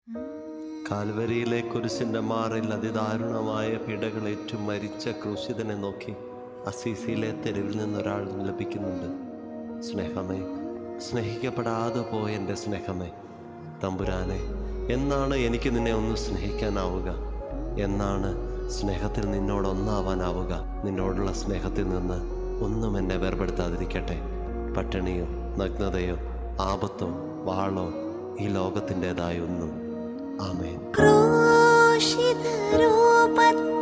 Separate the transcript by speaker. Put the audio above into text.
Speaker 1: കാൽവരിയിലെ കുരിശിൻ്റെ മാറിൽ അതിദാരുണമായ പിടകളേറ്റു മരിച്ച ക്രൂശിതനെ നോക്കി അസീസിയിലെ തെരുവിൽ നിന്നൊരാൾ ലഭിക്കുന്നുണ്ട് സ്നേഹമേ സ്നേഹിക്കപ്പെടാതെ പോയ എൻ്റെ സ്നേഹമേ തമ്പുരാനെ എന്നാണ് എനിക്ക് നിന്നെ ഒന്ന് സ്നേഹിക്കാനാവുക എന്നാണ് സ്നേഹത്തിൽ നിന്നോട് ഒന്നാവാനാവുക നിന്നോടുള്ള സ്നേഹത്തിൽ നിന്ന് ഒന്നും എന്നെ വേർപെടുത്താതിരിക്കട്ടെ പട്ടിണിയോ നഗ്നതയോ ആപത്തോ വാളോ ഈ ലോകത്തിൻ്റെതായ ഒന്നും ആമേൻ
Speaker 2: ക്രൂശിതരൂപത്തിൽ